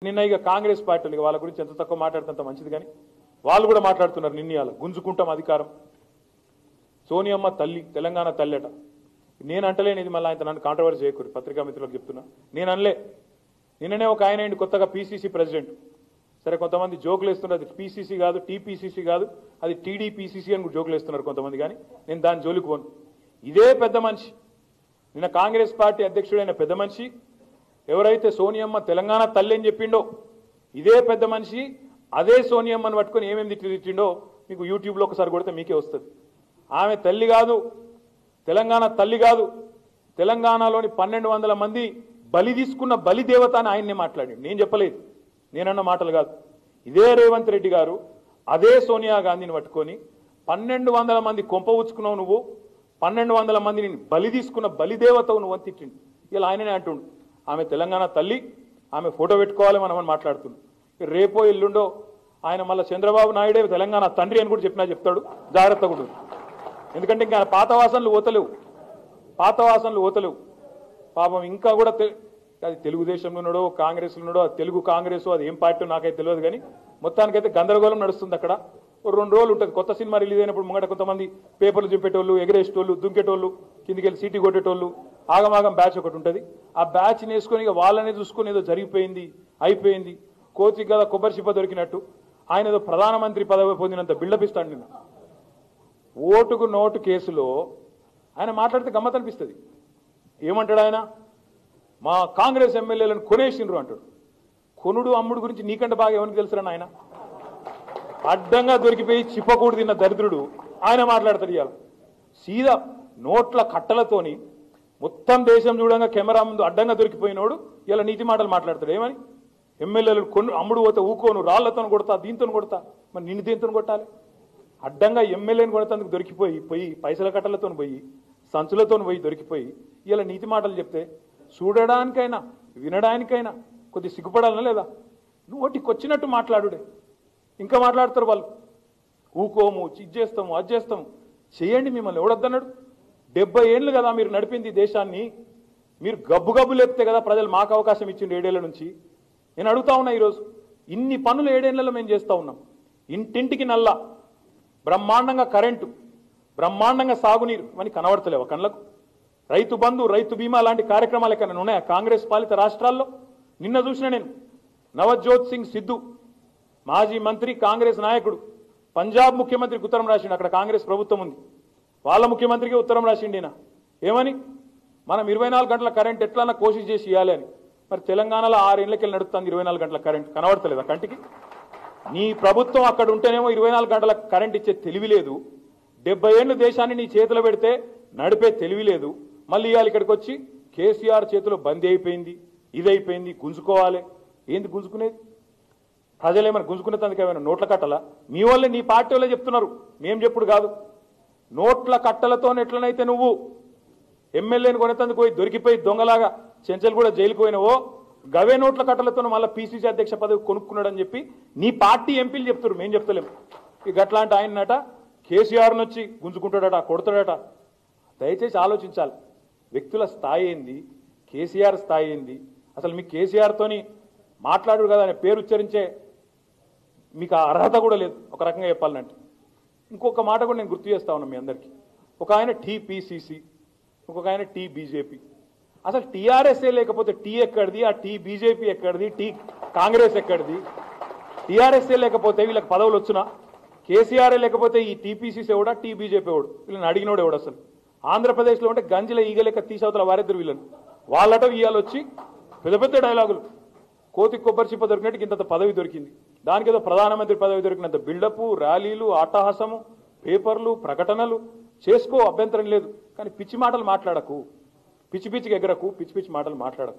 నిన్న ఇక కాంగ్రెస్ పార్టీ ఉంది. వాళ్ళ గురించి ఎంత తక్కువ మాట్లాడితే అంత మంచిది కానీ వాళ్ళు కూడా మాట్లాడుతున్నారు నిన్న ఇవాళ గుంజుకుంటాం అధికారం సోనియమ్మ తల్లి తెలంగాణ తల్లి అట నేను అంటలేను ఇది మళ్ళీ ఆయన నన్ను కాంట్రవర్సీ చేయకూరు పత్రికా మిత్రులకు చెప్తున్నా నేను అనలే నిన్ననే ఒక ఆయన అయింది కొత్తగా పీసీసీ ప్రెసిడెంట్ సరే కొంతమంది జోకులు వేస్తున్నారు అది పీసీసీ కాదు టీపీసీసీ కాదు అది టీడీపీసీసీ అని కూడా జోకులు వేస్తున్నారు కొంతమంది కానీ నేను దాని జోలికి పోను ఇదే పెద్ద మనిషి నిన్న కాంగ్రెస్ పార్టీ అధ్యక్షుడైన పెద్ద మనిషి ఎవరైతే సోనియమ్మ తెలంగాణ తల్లి అని చెప్పిండో ఇదే పెద్ద మనిషి అదే సోనియమ్మని పట్టుకొని ఏమేమి తిట్టి తిట్టిండో మీకు యూట్యూబ్లో ఒకసారి కొడితే మీకే వస్తుంది ఆమె తల్లి కాదు తెలంగాణ తల్లి కాదు తెలంగాణలోని పన్నెండు వందల మంది బలి తీసుకున్న బలి దేవత అని ఆయన్నే మాట్లాడి నేను చెప్పలేదు నేనన్న మాటలు కాదు ఇదే రేవంత్ రెడ్డి గారు అదే సోనియా గాంధీని పట్టుకొని పన్నెండు వందల మంది కొంప ఉచ్చుకున్నావు నువ్వు పన్నెండు వందల మందిని బలి తీసుకున్న బలిదేవతవు నువ్వు అని తిట్టిండు ఇలా ఆయననే అంటుండు ఆమె తెలంగాణ తల్లి ఆమె ఫోటో పెట్టుకోవాలి మనం అని మాట్లాడుతుండు ఇక రేపో ఎల్లుండో ఆయన మళ్ళీ చంద్రబాబు నాయుడే తెలంగాణ తండ్రి అని కూడా చెప్పినా చెప్తాడు జాగ్రత్త కూడా ఉండు. ఎందుకంటే ఇంకా ఆయన పాత వాసనలు ఓతలేవు పాత వాసనలు ఓతలేవు పాపం ఇంకా కూడా తె- అది తెలుగుదేశంలో ఉన్నాడో కాంగ్రెస్లో ఉన్నాడో అది తెలుగు కాంగ్రెస్ అది ఏం పార్టీ నాకైతే తెలియదు కానీ మొత్తానికైతే గందరగోళం నడుస్తుంది అక్కడ ఓ రెండు రోజులు ఉంటుంది కొత్త సినిమా రిలీజ్ అయినప్పుడు ముంగట కొంతమంది పేపర్లు చూపేటోళ్ళు ఎగరేసేటోళ్ళు దుంకేటోళ్ళు కిందికి వెళ్ళి సీటీ కొట్టేటోళ్ళు ఆగమాగం బ్యాచ్ ఒకటి ఉంటుంది ఆ బ్యాచ్ వేసుకొని ఇక వాళ్ళనే చూసుకొని ఏదో జరిగిపోయింది అయిపోయింది కోతికి కదా కొబ్బరి చిప్ప దొరికినట్టు ఆయన ఏదో ప్రధానమంత్రి పదవి పొందినంత బిల్డప్ ఇస్తాడు నిన్న ఓటుకు నోటు కేసులో ఆయన మాట్లాడితే గమ్మత్ అనిపిస్తుంది ఏమంటాడు ఆయన మా కాంగ్రెస్ ఎమ్మెల్యేలను కొనేసిండ్రు అంటాడు కొనుడు అమ్ముడు గురించి నీకంటే బాగా ఎవరికి తెలుసురా ఆయన అడ్డంగా దొరికిపోయి చిప్పకూడు తిన్న దరిద్రుడు ఆయన మాట్లాడతాడు ఇవాళ సీదా నోట్ల కట్టలతోని మొత్తం దేశం చూడంగా కెమెరా ముందు అడ్డంగా దొరికిపోయినోడు ఇలా నీతి మాటలు మాట్లాడతాడు ఏమని ఎమ్మెల్యేలు కొను అమ్ముడు పోతే ఊకోను రాళ్లతో కొడతా దీంతో కొడతా మరి నిన్ను దీంతో కొట్టాలి అడ్డంగా ఎమ్మెల్యేని కొడతానికి దొరికిపోయి పోయి పైసల కట్టలతో పోయి సంచులతో పోయి దొరికిపోయి ఇలా నీతి మాటలు చెప్తే చూడడానికైనా వినడానికైనా కొద్ది సిగ్గుపడాలనా లేదా నోటికొచ్చినట్టు మాట్లాడుడే ఇంకా మాట్లాడతారు వాళ్ళు ఊకోము ఇది చేస్తాము అది చేస్తాము చేయండి మిమ్మల్ని ఎవడొద్దన్నాడు డెబ్బై ఏళ్ళు కదా మీరు నడిపింది ఈ దేశాన్ని మీరు గబ్బు గబ్బు లేపితే కదా ప్రజలు మాకు అవకాశం ఇచ్చింది ఏడేళ్ల నుంచి నేను అడుగుతా ఉన్నా ఈరోజు ఇన్ని పనులు ఏడేళ్లలో మేము చేస్తా ఉన్నాం ఇంటింటికి నల్ల బ్రహ్మాండంగా కరెంటు బ్రహ్మాండంగా సాగునీరు అని కనబడతలేవు కళ్ళకు రైతు బంధు రైతు బీమా లాంటి కార్యక్రమాలు ఎక్కడ ఉన్నాయా కాంగ్రెస్ పాలిత రాష్ట్రాల్లో నిన్న చూసిన నేను నవజోత్ సింగ్ సిద్ధు మాజీ మంత్రి కాంగ్రెస్ నాయకుడు పంజాబ్ ముఖ్యమంత్రికి ఉత్తరం రాసిండు అక్కడ కాంగ్రెస్ ప్రభుత్వం ఉంది వాళ్ళ ముఖ్యమంత్రికి ఉత్తరం రాసిండు ఈయన ఏమని మనం ఇరవై నాలుగు గంటల కరెంట్ ఎట్లన్నా కోషిష్ చేసి ఇవ్వాలి అని మరి తెలంగాణలో ఆరేళ్లకెళ్ళి నడుస్తుంది ఇరవై నాలుగు గంటల కరెంట్ కనబడతలేదా కంటికి నీ ప్రభుత్వం అక్కడ ఉంటేనేమో ఇరవై నాలుగు గంటల కరెంట్ ఇచ్చే తెలివి లేదు డెబ్బై ఏళ్ళు దేశాన్ని నీ చేతిలో పెడితే నడిపే తెలివి లేదు మళ్ళీ ఇవాళ ఇక్కడికి వచ్చి కేసీఆర్ చేతిలో బందీ అయిపోయింది ఇది అయిపోయింది గుంజుకోవాలి ఏంది గుంజుకునేది ప్రజలు ఏమైనా గుంజుకునే తందుకు ఏమైనా నోట్ల కట్టలా మీ వాళ్ళే నీ పార్టీ వాళ్ళే చెప్తున్నారు మేం చెప్పుడు కాదు నోట్ల కట్టలతో ఎట్లనైతే నువ్వు ఎమ్మెల్యేని కొనేతందుకు పోయి దొరికిపోయి దొంగలాగా చెంచలు కూడా జైలుకు పోయినవో గవే నోట్ల కట్టలతో మళ్ళీ పీసీసీ అధ్యక్ష పదవి కొనుక్కున్నాడని చెప్పి నీ పార్టీ ఎంపీలు చెప్తారు మేం చెప్తలేం ఇక అట్లాంటి ఆయనట కేసీఆర్ని వచ్చి గుంజుకుంటాడట కొడతాడట దయచేసి ఆలోచించాలి వ్యక్తుల స్థాయి ఏంది కేసీఆర్ స్థాయి ఏంది అసలు మీ కేసీఆర్తోని మాట్లాడు కదా అనే పేరు ఉచ్చరించే మీకు ఆ అర్హత కూడా లేదు ఒక రకంగా చెప్పాలంటే ఇంకొక మాట కూడా నేను గుర్తు చేస్తా ఉన్నా మీ అందరికీ ఒక ఆయన టీపీసీసీ ఇంకొక ఆయన టీ బీజేపీ అసలు టీఆర్ఎస్ఏ లేకపోతే టీ ఎక్కడిది ఆ టీ బీజేపీ ఎక్కడిది టీ కాంగ్రెస్ ఎక్కడిది టీఆర్ఎస్ఏ లేకపోతే వీళ్ళకి పదవులు వచ్చునా కేసీఆర్ఏ లేకపోతే ఈ టీపీసీసీ ఎవడా టీ బీజేపీ ఎవడు వీళ్ళని అడిగినోడు ఎవడు అసలు ఆంధ్రప్రదేశ్లో ఉంటే గంజిల ఈగ లెక్క తీసవతల వారిద్దరు వీళ్ళని వాళ్ళట ఇవాళ వచ్చి పెద్ద పెద్ద డైలాగులు కోతి కొబ్బరి చిప్ప దొరికినట్టు ఇంత పదవి దొరికింది దానికి ఏదో ప్రధానమంత్రి పదవి దొరికినంత బిల్డప్ ర్యాలీలు ఆటహాసము పేపర్లు ప్రకటనలు చేసుకో అభ్యంతరం లేదు కానీ పిచ్చి మాటలు మాట్లాడకు పిచ్చి పిచ్చికి ఎగరకు పిచ్చి పిచ్చి మాటలు మాట్లాడకు